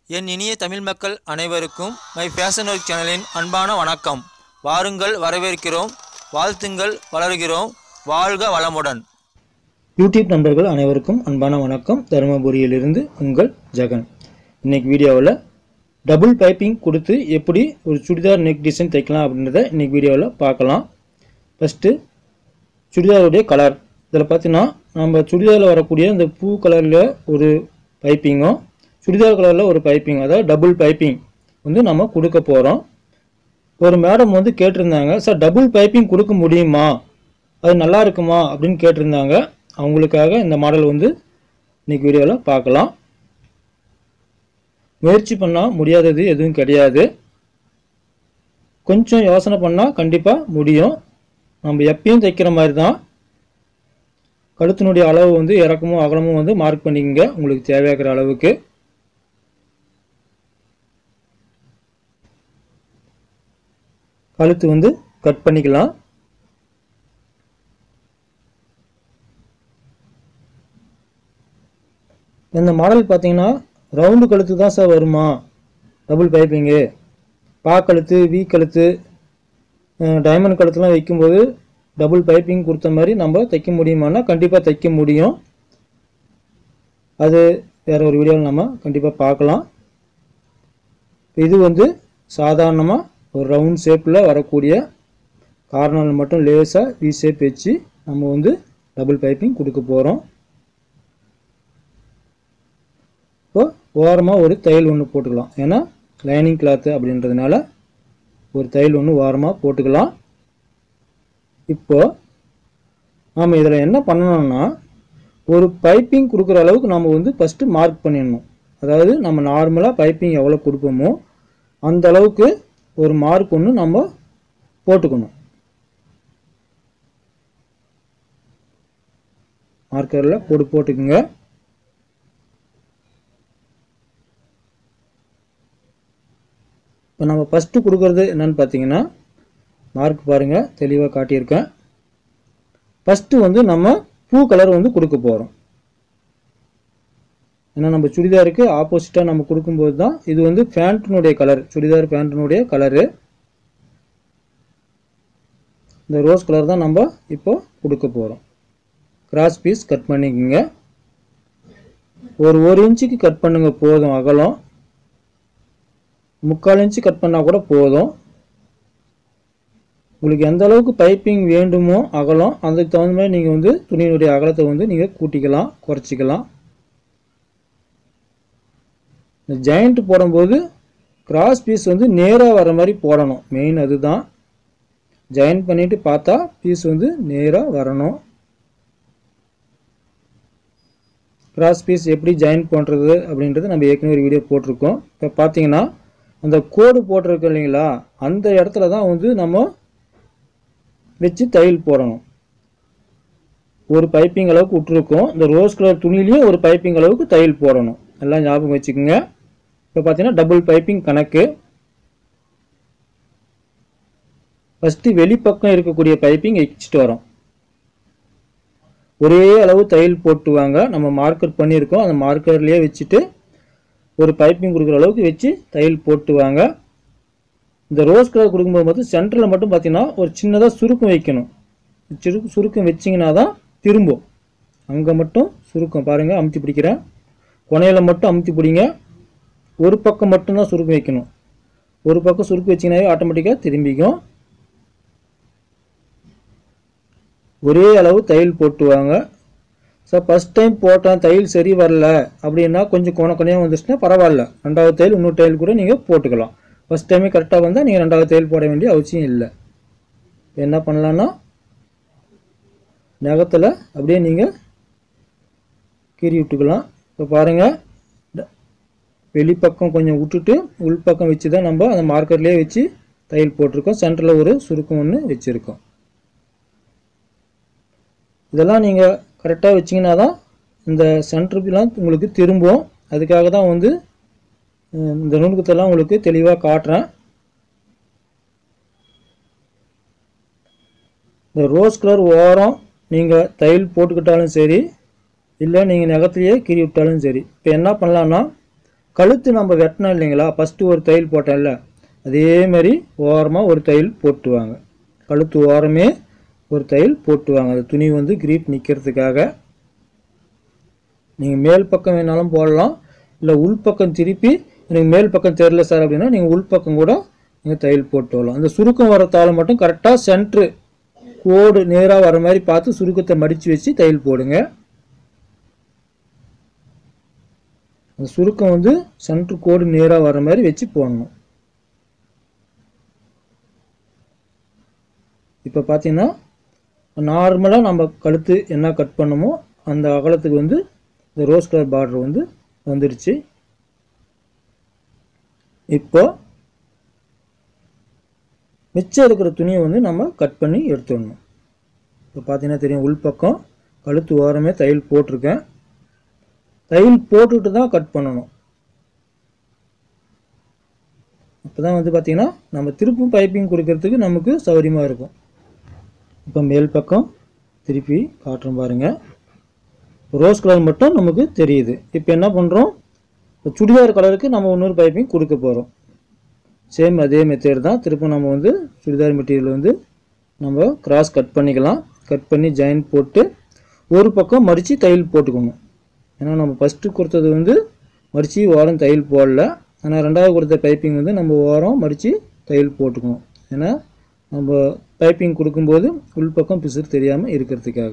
என் இனிய தமிழ் மக்கள் அனைவருக்கும் மை ஃபேஷன் ஒர்க் சேனலின் அன்பான வணக்கம் வாருங்கள் வரவேற்கிறோம் வாழ்த்துங்கள் வளர்கிறோம் வாழ்க வளமுடன் யூடியூப் நண்பர்கள் அனைவருக்கும் அன்பான வணக்கம் தருமபுரியிலிருந்து உங்கள் ஜெகன் இன்னைக்கு வீடியோவில் டபுள் பைப்பிங் கொடுத்து எப்படி ஒரு சுடிதார் நெக் டிசைன் தைக்கலாம் அப்படின்றத இன்னைக்கு வீடியோவில் பார்க்கலாம் ஃபஸ்ட்டு சுடிதாருடைய கலர் இதில் பார்த்தீங்கன்னா நம்ம சுடிதாரில் வரக்கூடிய இந்த பூ கலரில் ஒரு பைப்பிங்கும் சுடிதார் கலரில் ஒரு பைப்பிங் அதாவது டபுள் பைப்பிங் வந்து நம்ம கொடுக்க போகிறோம் ஒரு மேடம் வந்து கேட்டிருந்தாங்க சார் டபுள் பைப்பிங் கொடுக்க முடியுமா அது நல்லா இருக்குமா அப்படின்னு கேட்டிருந்தாங்க அவங்களுக்காக இந்த மாடல் வந்து இன்னைக்கு வீடியோவில் பார்க்கலாம் முயற்சி பண்ணால் முடியாதது எதுவும் கிடையாது கொஞ்சம் யோசனை பண்ணால் கண்டிப்பாக முடியும் நம்ம எப்பயும் தைக்கிற மாதிரி தான் கழுத்தினுடைய அளவு வந்து இறக்கமும் அகலமும் வந்து மார்க் பண்ணிக்கங்க உங்களுக்கு தேவையாகிற அளவுக்கு கழுத்து வந்து கட் பண்ணிக்கலாம் இந்த மாடல் பார்த்தீங்கன்னா ரவுண்டு கழுத்து தான் சார் வருமா டபுள் பைப்பிங்கு பா கழுத்து வி கழுத்து டைமண்ட் கழுத்துலாம் வைக்கும்போது டபுள் பைப்பிங் கொடுத்த மாதிரி நம்ம தைக்க முடியுமானா கண்டிப்பாக தைக்க முடியும் அது வேற ஒரு வீடியோவில் நம்ம கண்டிப்பாக பார்க்கலாம் இது வந்து சாதாரணமாக ஒரு ரவுண்ட் ஷேப்பில் வரக்கூடிய கார்னரில் மட்டும் லேசாக வி ஷேப் வச்சு நம்ம வந்து டபுள் பைப்பிங் கொடுக்க போகிறோம் இப்போ ஓரமாக ஒரு தையல் ஒன்று போட்டுக்கலாம் ஏன்னா லைனிங் கிளாத்து அப்படின்றதுனால ஒரு தையல் ஒன்று ஓரமாக போட்டுக்கலாம் இப்போ நாம் இதில் என்ன பண்ணணும்னா ஒரு பைப்பிங் கொடுக்குற அளவுக்கு நம்ம வந்து ஃபஸ்ட்டு மார்க் பண்ணிடணும் அதாவது நம்ம நார்மலாக பைப்பிங் எவ்வளோ கொடுப்போமோ அந்த அளவுக்கு ஒரு மார்க் ஒன்று நம்ம போட்டுக்கணும் மார்க்கரில் போட்டு போட்டுக்குங்க இப்போ நம்ம ஃபஸ்ட்டு கொடுக்குறது என்னன்னு பார்த்தீங்கன்னா மார்க் பாருங்கள் தெளிவாக காட்டியிருக்கேன் ஃபஸ்ட்டு வந்து நம்ம பூ கலர் வந்து கொடுக்க போகிறோம் ஏன்னா நம்ம சுடிதாருக்கு ஆப்போசிட்டாக நம்ம கொடுக்கும்போது தான் இது வந்து பேண்ட்டினுடைய கலர் சுடிதார் பேண்ட்டினுடைய கலரு இந்த ரோஸ் கலர் தான் நம்ம இப்போ கொடுக்க போகிறோம் கிராஸ் பீஸ் கட் பண்ணிக்கோங்க ஒரு ஒரு இன்ச்சுக்கு கட் பண்ணுங்க போதும் அகலம் முக்கால் இன்ச்சு கட் பண்ணால் கூட போதும் உங்களுக்கு எந்த அளவுக்கு பைப்பிங் வேண்டுமோ அகலம் அதுக்கு தகுந்த மாதிரி நீங்கள் வந்து துணியினுடைய அகலத்தை வந்து நீங்கள் கூட்டிக்கலாம் குறைச்சிக்கலாம் இந்த ஜாயிண்ட் போடும்போது கிராஸ் பீஸ் வந்து நேராக வர மாதிரி போடணும் மெயின் அதுதான் ஜாயின் பண்ணிட்டு பார்த்தா பீஸ் வந்து நேராக வரணும் கிராஸ் பீஸ் எப்படி ஜாயின் பண்ணுறது அப்படின்றது நம்ம ஏற்கனவே ஒரு வீடியோ போட்டிருக்கோம் இப்போ பார்த்தீங்கன்னா அந்த கோடு போட்டிருக்கு இல்லைங்களா அந்த இடத்துல தான் வந்து நம்ம வச்சு தையல் போடணும் ஒரு பைப்பிங் அளவுக்கு விட்டுருக்கோம் இந்த ரோஸ் கலர் துணிலையும் ஒரு பைப்பிங் அளவுக்கு தையல் போடணும் எல்லாம் ஞாபகம் வச்சுக்கோங்க இப்போ பார்த்தீங்கன்னா டபுள் பைப்பிங் கணக்கு ஃபஸ்ட்டு வெளிப்பக்கம் இருக்கக்கூடிய பைப்பிங் வச்சுட்டு வரோம் ஒரே அளவு தையல் போட்டு வாங்க நம்ம மார்க்கர் பண்ணியிருக்கோம் அந்த மார்க்கர்லேயே வச்சுட்டு ஒரு பைப்பிங் கொடுக்குற அளவுக்கு வச்சு தையல் போட்டு வாங்க இந்த ரோஸ் கலர் கொடுக்கும்போது மட்டும் சென்டரில் மட்டும் பார்த்தீங்கன்னா ஒரு சின்னதாக சுருக்கம் வைக்கணும் சுருக்கு சுருக்கம் வச்சிங்கன்னா தான் திரும்பும் அங்கே மட்டும் சுருக்கம் பாருங்கள் அமுத்தி பிடிக்கிறேன் கொனையில் மட்டும் அமுத்தி பிடிங்க ஒரு பக்கம் மட்டும்தான் சுருக்கம் வைக்கணும் ஒரு பக்கம் சுருக்கு வச்சிங்கனாவே ஆட்டோமேட்டிக்காக திரும்பிக்கும் ஒரே அளவு தையல் போட்டு வாங்க சார் ஃபஸ்ட் டைம் போட்டேன் தையல் சரி வரல அப்படின்னா கொஞ்சம் கொன கொனையாக வந்துச்சுன்னா பரவாயில்ல ரெண்டாவது தையல் இன்னொரு தையல் கூட நீங்கள் போட்டுக்கலாம் ஃபஸ்ட் டைமே கரெக்டாக வந்தால் நீங்கள் ரெண்டாவது தையல் போட வேண்டிய அவசியம் இல்லை என்ன பண்ணலான்னா நகத்தில் அப்படியே நீங்கள் கீறி விட்டுக்கலாம் இப்போ பாருங்கள் வெளிப்பக்கம் கொஞ்சம் விட்டுட்டு உள்பக்கம் வச்சு தான் நம்ம அந்த மார்க்கர்லேயே வச்சு தையல் போட்டிருக்கோம் சென்டரில் ஒரு சுருக்கம் ஒன்று வச்சுருக்கோம் இதெல்லாம் நீங்கள் கரெக்டாக வச்சிங்கன்னா தான் இந்த சென்டர்லாம் உங்களுக்கு திரும்பும் அதுக்காக தான் வந்து இந்த நுணுக்கத்தெல்லாம் உங்களுக்கு தெளிவாக காட்டுறேன் இந்த ரோஸ் கலர் ஓரம் நீங்கள் தையல் போட்டுக்கிட்டாலும் சரி இல்லை நீங்கள் நகத்துலேயே கீறி விட்டாலும் சரி இப்போ என்ன பண்ணலான்னா கழுத்து நம்ம வெட்டினோம் இல்லைங்களா ஃபஸ்ட்டு ஒரு தையல் போட்டோம்ல அதே மாதிரி ஓரமாக ஒரு தையல் போட்டுவாங்க கழுத்து ஓரமே ஒரு தையல் போட்டுவாங்க அந்த துணி வந்து கிரீப் நிற்கிறதுக்காக நீங்கள் மேல் பக்கம் வேணாலும் போடலாம் இல்லை உள் பக்கம் திருப்பி எனக்கு மேல் பக்கம் தெரில சார் அப்படின்னா நீங்கள் உள் பக்கம் கூட நீங்கள் தையல் போட்டு வரலாம் அந்த சுருக்கம் வரத்தால மட்டும் கரெக்டாக சென்ட்ரு கோடு நேராக வர மாதிரி பார்த்து சுருக்கத்தை மடித்து வச்சு தையல் போடுங்க அந்த சுருக்கம் வந்து சென்ட்ரு கோடு நேராக வர மாதிரி வச்சு போடணும் இப்போ பார்த்தீங்கன்னா நார்மலாக நம்ம கழுத்து என்ன கட் பண்ணமோ அந்த அகலத்துக்கு வந்து இந்த ரோஸ் கலர் பார்டர் வந்து வந்துடுச்சு இப்போ மிச்சம் இருக்கிற துணியை வந்து நம்ம கட் பண்ணி எடுத்துடணும் இப்போ பார்த்தீங்கன்னா தெரியும் உள்பக்கம் கழுத்து ஓரமே தையல் போட்டிருக்கேன் தையல் போட்டுட்டு தான் கட் பண்ணணும் அப்போ தான் வந்து பார்த்திங்கன்னா நம்ம திருப்பும் பைப்பிங் கொடுக்கறதுக்கு நமக்கு சௌகரியமாக இருக்கும் இப்போ மேல் பக்கம் திருப்பி காட்டுறோம் பாருங்கள் ரோஸ் கலர் மட்டும் நமக்கு தெரியுது இப்போ என்ன பண்ணுறோம் இப்போ சுடிதார் கலருக்கு நம்ம இன்னொரு பைப்பிங் கொடுக்க போகிறோம் சேம் அதே மெத்தேட் தான் திரும்ப நம்ம வந்து சுடிதார் மெட்டீரியல் வந்து நம்ம கிராஸ் கட் பண்ணிக்கலாம் கட் பண்ணி ஜாயின் போட்டு ஒரு பக்கம் மடித்து தையல் போட்டுக்கணும் ஏன்னா நம்ம ஃபஸ்ட்டு கொடுத்தது வந்து மடித்து ஓரம் தையல் போடல ஆனால் ரெண்டாவது கொடுத்த பைப்பிங் வந்து நம்ம ஓரம் மடித்து தையல் போட்டுக்கணும் ஏன்னா நம்ம பைப்பிங் கொடுக்கும்போது உள்பக்கம் பிசுறு தெரியாமல் இருக்கிறதுக்காக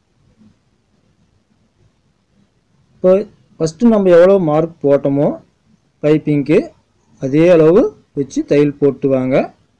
இப்போ ஃபஸ்ட்டு நம்ம எவ்வளோ மார்க் போட்டோமோ பைப்பிங்க்கு அதே அளவு வச்சு தையல் போட்டு வாங்க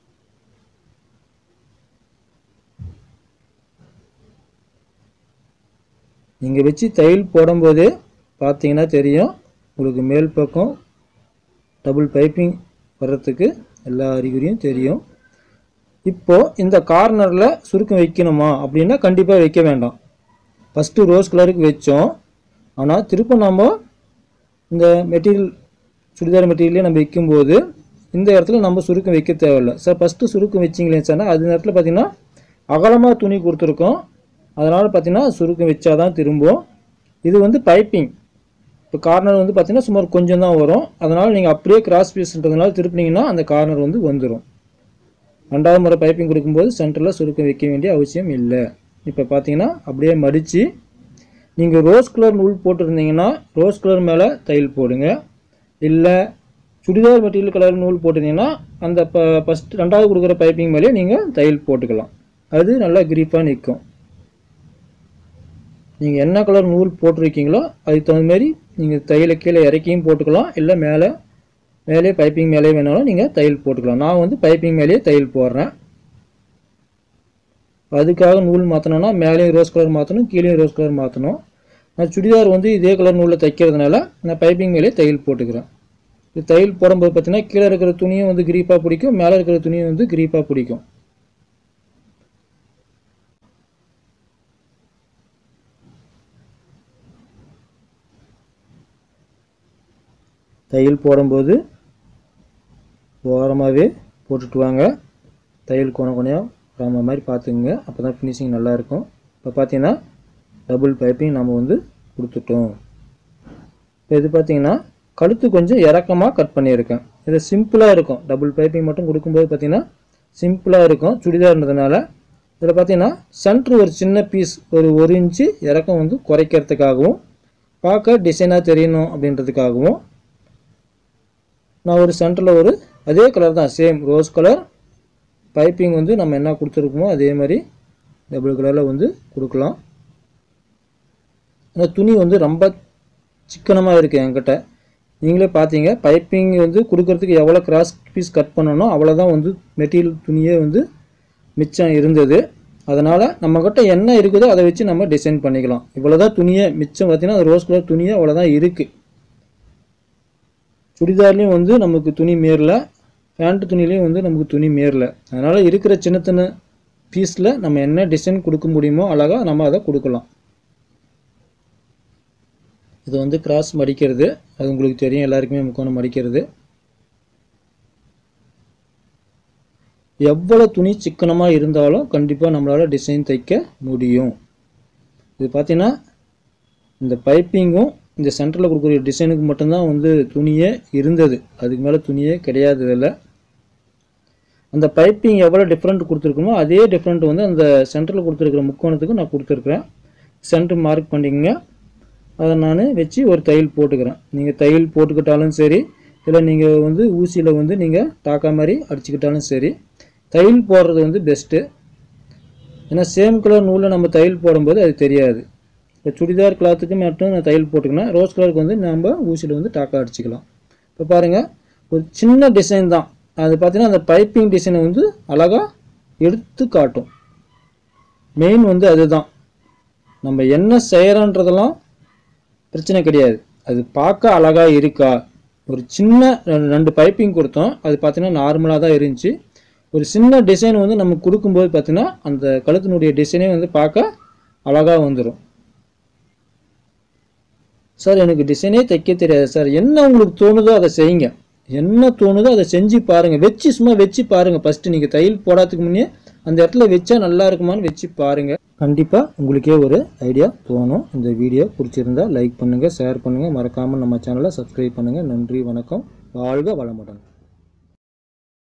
நீங்கள் வச்சு தையல் போடும்போதே பார்த்தீங்கன்னா தெரியும் உங்களுக்கு மேல் பக்கம் டபுள் பைப்பிங் வர்றதுக்கு எல்லா அறிகுறியும் தெரியும் இப்போது இந்த கார்னரில் சுருக்கம் வைக்கணுமா அப்படின்னா கண்டிப்பாக வைக்க வேண்டாம் ஃபஸ்ட்டு ரோஸ் கலருக்கு வச்சோம் ஆனால் திரும்ப நம்ம இந்த மெட்டீரியல் சுடிதார் மெட்டீரியலே நம்ம வைக்கும்போது இந்த இடத்துல நம்ம சுருக்கம் வைக்க தேவையில்லை சார் ஃபஸ்ட்டு சுருக்கம் வச்சிங்களே சொன்னால் அது நேரத்தில் பார்த்திங்கன்னா அகலமாக துணி கொடுத்துருக்கோம் அதனால் பார்த்திங்கன்னா சுருக்கம் வச்சா தான் திரும்பும் இது வந்து பைப்பிங் இப்போ கார்னர் வந்து பார்த்திங்கன்னா சுமார் கொஞ்சம் தான் வரும் அதனால் நீங்கள் அப்படியே கிராஸ் பீஸ்ன்றதுனால திருப்பினீங்கன்னா அந்த கார்னர் வந்து வந்துடும் ரெண்டாவது முறை பைப்பிங் கொடுக்கும்போது சென்டரில் சுருக்கம் வைக்க வேண்டிய அவசியம் இல்லை இப்போ பார்த்தீங்கன்னா அப்படியே மடித்து நீங்கள் ரோஸ் கலர் நூல் போட்டிருந்தீங்கன்னா ரோஸ் கலர் மேலே தையல் போடுங்க இல்லை சுடிதார் மெட்டீரியல் கலர் நூல் போட்டிருந்தீங்கன்னா அந்த ப ஃபஸ்ட் ரெண்டாவது கொடுக்குற பைப்பிங் மேலேயே நீங்கள் தையல் போட்டுக்கலாம் அது நல்லா கிரீப்பாக நிற்கும் நீங்கள் என்ன கலர் நூல் போட்டிருக்கீங்களோ அதுக்கு தகுந்த மாதிரி நீங்கள் தையலை கீழே இறக்கியும் போட்டுக்கலாம் இல்லை மேலே மேலே பைப்பிங் மேலே வேணாலும் நீங்கள் தையல் போட்டுக்கலாம் நான் வந்து பைப்பிங் மேலேயே தையல் போடுறேன் அதுக்காக நூல் மாற்றணும்னா மேலேயும் ரோஸ் கலர் மாற்றணும் கீழேயும் ரோஸ் கலர் மாற்றணும் நான் சுடிதார் வந்து இதே கலர் நூலில் தைக்கிறதுனால நான் பைப்பிங் மேலே தையல் போட்டுக்கிறேன் இது தையல் போடும்போது பார்த்தீங்கன்னா கீழே இருக்கிற துணியும் வந்து கிரீப்பாக பிடிக்கும் மேலே இருக்கிற துணியும் வந்து கிரீப்பாக பிடிக்கும் தையல் போடும்போது ஓரமாகவே போட்டுட்டு வாங்க தையல் கோண கோணையாக வராம மாதிரி பார்த்துக்குங்க அப்போ தான் ஃபினிஷிங் நல்லாயிருக்கும் இப்போ பார்த்தீங்கன்னா டபுள் பைப்பிங் நம்ம வந்து கொடுத்துட்டோம் இப்போ இது பார்த்தீங்கன்னா கழுத்து கொஞ்சம் இறக்கமாக கட் பண்ணியிருக்கேன் இது சிம்பிளாக இருக்கும் டபுள் பைப்பிங் மட்டும் கொடுக்கும்போது பார்த்தீங்கன்னா சிம்பிளாக இருக்கும் சுடிதார்ன்றதுனால இதில் பார்த்தீங்கன்னா சென்ட்ரு ஒரு சின்ன பீஸ் ஒரு ஒரு இன்ச்சு இறக்கம் வந்து குறைக்கிறதுக்காகவும் பார்க்க டிசைனாக தெரியணும் அப்படின்றதுக்காகவும் நான் ஒரு சென்டரில் ஒரு அதே கலர் தான் சேம் ரோஸ் கலர் பைப்பிங் வந்து நம்ம என்ன கொடுத்துருக்கோமோ அதே மாதிரி டபுள் கலரில் வந்து கொடுக்கலாம் ஆனால் துணி வந்து ரொம்ப சிக்கனமாக இருக்குது என்கிட்ட நீங்களே பார்த்தீங்க பைப்பிங் வந்து கொடுக்கறதுக்கு எவ்வளோ கிராஸ் பீஸ் கட் பண்ணணும் அவ்வளோதான் வந்து மெட்டீரியல் துணியே வந்து மிச்சம் இருந்தது அதனால் நம்மக்கிட்ட என்ன இருக்குதோ அதை வச்சு நம்ம டிசைன் பண்ணிக்கலாம் இவ்வளோதான் துணியே மிச்சம் பார்த்தீங்கன்னா ரோஸ் கலர் துணியே அவ்வளோதான் இருக்குது சுடிதார்லேயும் வந்து நமக்கு துணி மேறல பேண்ட் துணிலையும் வந்து நமக்கு துணி மேறல அதனால் இருக்கிற சின்ன சின்ன பீஸில் நம்ம என்ன டிசைன் கொடுக்க முடியுமோ அழகாக நம்ம அதை கொடுக்கலாம் இது வந்து கிராஸ் மடிக்கிறது அது உங்களுக்கு தெரியும் எல்லாருக்குமே முக்கோணம் மடிக்கிறது எவ்வளோ துணி சிக்கனமாக இருந்தாலும் கண்டிப்பாக நம்மளால் டிசைன் தைக்க முடியும் இது பார்த்தீங்கன்னா இந்த பைப்பிங்கும் இந்த சென்டரில் கொடுக்குற டிசைனுக்கு மட்டும்தான் வந்து துணியே இருந்தது அதுக்கு மேலே துணியே கிடையாது இதில் அந்த பைப்பிங் எவ்வளோ டிஃப்ரெண்ட் கொடுத்துருக்குமோ அதே டிஃப்ரெண்ட் வந்து அந்த சென்டரில் கொடுத்துருக்குற முக்கோணத்துக்கு நான் கொடுத்துருக்குறேன் சென்டர் மார்க் பண்ணிக்கங்க அதை நான் வச்சு ஒரு தையல் போட்டுக்கிறேன் நீங்கள் தையல் போட்டுக்கிட்டாலும் சரி இல்லை நீங்கள் வந்து ஊசியில் வந்து நீங்கள் டாக்கா மாதிரி அடிச்சுக்கிட்டாலும் சரி தையல் போடுறது வந்து பெஸ்ட்டு ஏன்னா சேம் கலர் நூலில் நம்ம தையல் போடும்போது அது தெரியாது இப்போ சுடிதார் கிளாத்துக்கு மட்டும் நான் தையல் போட்டுக்கினேன் ரோஸ் கலருக்கு வந்து நம்ம ஊசியில் வந்து டாக்கா அடிச்சுக்கலாம் இப்போ பாருங்கள் ஒரு சின்ன டிசைன் தான் அது பார்த்தீங்கன்னா அந்த பைப்பிங் டிசைனை வந்து அழகாக எடுத்து காட்டும் மெயின் வந்து அதுதான் நம்ம என்ன செய்கிறோன்றதெல்லாம் பிரச்சனை கிடையாது அது பார்க்க அழகாக இருக்கா ஒரு சின்ன ரெண்டு- ரெண்டு பைப்பிங் கொடுத்தோம் அது பார்த்தீங்கன்னா நார்மலாக தான் இருந்துச்சு ஒரு சின்ன டிசைன் வந்து நம்ம கொடுக்கும்போது பார்த்தீங்கன்னா அந்த கழுத்தினுடைய டிசைனே வந்து பார்க்க அழகாக வந்துடும் சார் எனக்கு டிசைனே தைக்க தெரியாது சார் என்ன உங்களுக்கு தோணுதோ அதை செய்யுங்க என்ன தோணுதோ அதை செஞ்சு பாருங்கள் வச்சு சும்மா வச்சு பாருங்கள் ஃபஸ்ட்டு நீங்கள் தையல் போடாததுக்கு முன்னே அந்த இடத்துல வச்சா நல்லா இருக்குமான்னு வச்சு பாருங்கள் கண்டிப்பாக உங்களுக்கே ஒரு ஐடியா தோணும் இந்த வீடியோ பிடிச்சிருந்தா லைக் பண்ணுங்கள் ஷேர் பண்ணுங்கள் மறக்காமல் நம்ம சேனலை சப்ஸ்கிரைப் பண்ணுங்கள் நன்றி வணக்கம் வாழ்க வளமுடன்